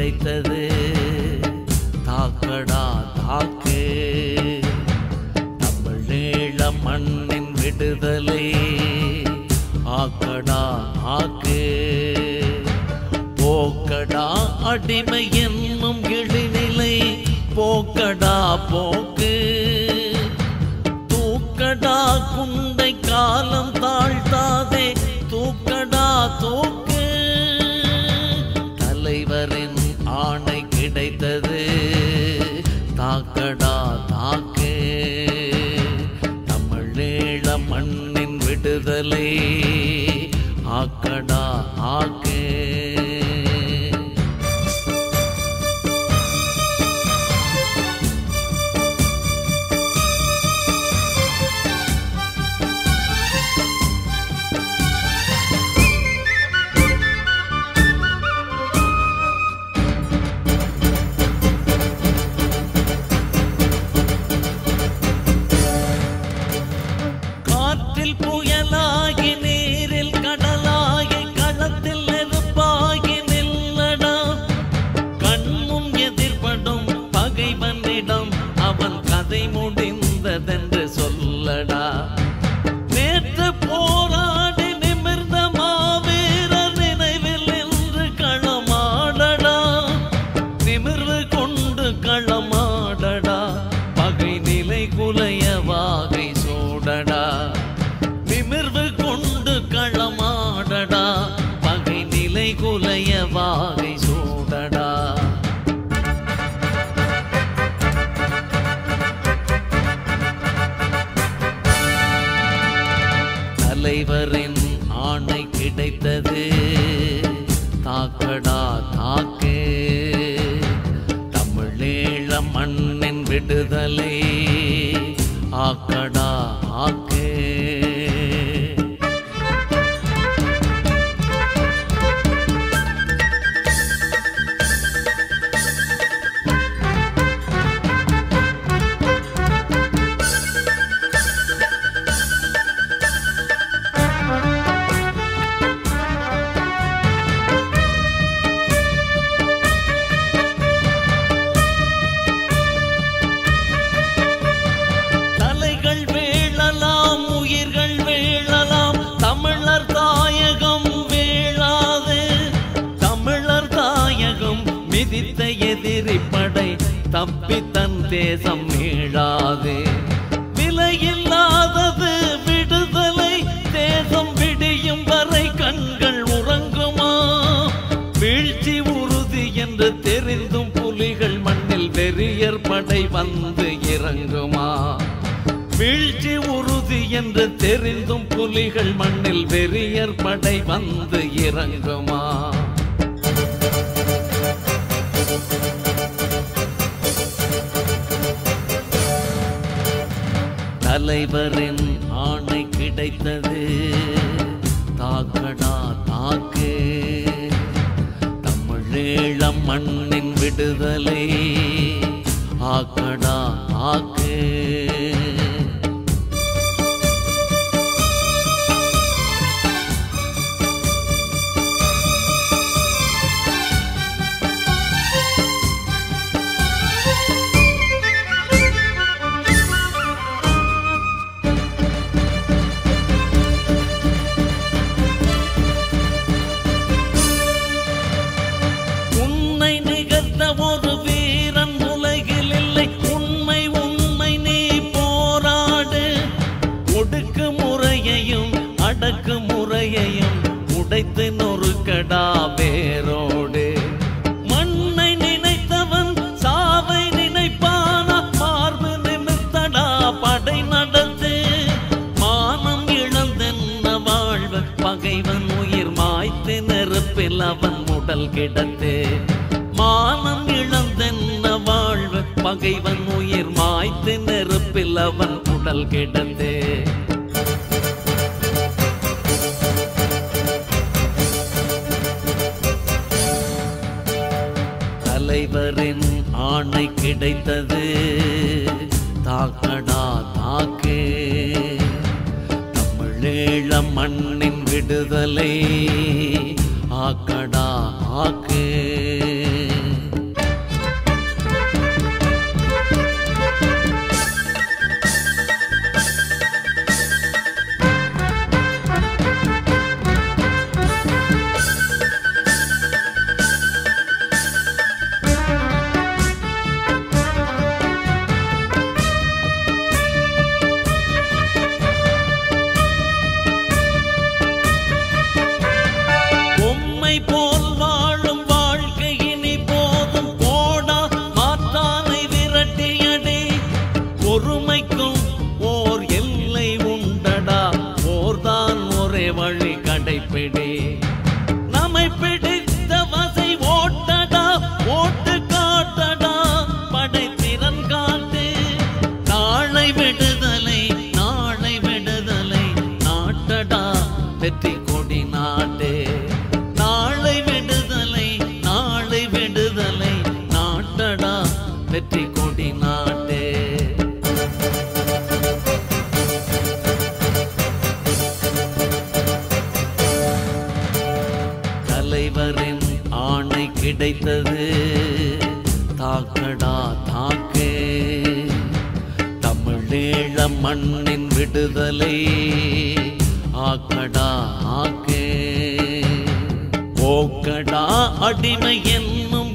கிடைத்தது தாக்கடா தாக்கு தமிழீழ மண்ணின் விடுதலை ஆக்கடா ஆக்கு போக்கடா அடிமை என்னும் இழிநிலை போக்கடா போக்கு தூக்கடா குண்டை காலம் தாழ்த்தாதே தூக்கடா தூக்கு தலைவரின் ஆணை கிடைத்தது தாக்கடா தாக்கு தமிழீழ மண்ணின் விடுதலை ஆக்கடா ஆக்கு காற்றில் புயலாகி நீரில் கடலாகி களத்தில் நெருப்பாகி நில்லடா கண்முன் எதிர்படும் பகைவனிடம் அவன் கதை முடிந்ததென்று சொல்லடா நேற்று போராடி நிமிர்ந்த மாவீரர் நினைவில் என்று களமாடடா நிமிர்வு கொண்டு களமாடடா பகை நிலை குலைய வாகை சூடடா நிமிர்வு கொண்டு களமாடடா பகை நிலை குலைய வாகை சூடடா தலைவரின் ஆணை கிடைத்தது தாக்கடா தாக்கு தமிழீழ மண்ணின் விடுதலை ஆக்கடா ஆக்கு தலைகள் வேளலாம் உயிர்கள் வேளலாம் தமிழர் தாயகம் வேளாது தமிழர் தாயகம் மிதித்த எதிரி படை தப்பி தன் தேசம் மீளாது விலையில்லாதது விடுதலை தேசம் விடியும் வரை கண்கள் உறங்குமா வீழ்ச்சி உறுதி என்று தெரிந்தும் புலிகள் மண்ணில் வெறியர் படை வந்து இறங்குமா வீழ்ச்சி உறுதி என்று தெரிந்தும் புலிகள் மண்ணில் வெறியர் படை வந்து இறங்குமா தலைவரின் ஆணை கிடைத்தது தாக்கடா தாக்கு தமிழீழ மண்ணின் விடுதலை ஆக்கடா ஆக்கு உன்னை நிகழ்த்த ஒரு வீரன் உலகில் இல்லை உண்மை உண்மை நீ போராடு ஒடுக்கு முறையையும் அடக்கு முறையையும் உடைத்து நொறுக்கடா வேரோடு மண்ணை நினைத்தவன் சாவை நினைப்பானா மார்பு நிமிர்த்தடா படை நடத்து மானம் இழந்தென்ன வாழ்வு பகைவன் உயிர் மாய்த்து நெருப்பில் அவன் உடல் கிடத்து மானம் இழந்தென்ன வாழ்வு பகைவன் உயிர் மாய்த்து நெருப்பில் அவன் உடல் கிடத்து தலைவரின் ஆணை கிடைத்தது தாக்கடா தாக்கு தமிழீழ மண்ணின் விடுதலை ஆக்கடா ஆக்கு வெற்றி கொடி நாட்டே தலைவரின் ஆணை கிடைத்தது தாக்கடா தாக்கே தமிழீழ மண்ணின் விடுதலை ஆக்கடா ஆக்கே போக்கடா அடிமை என்னும்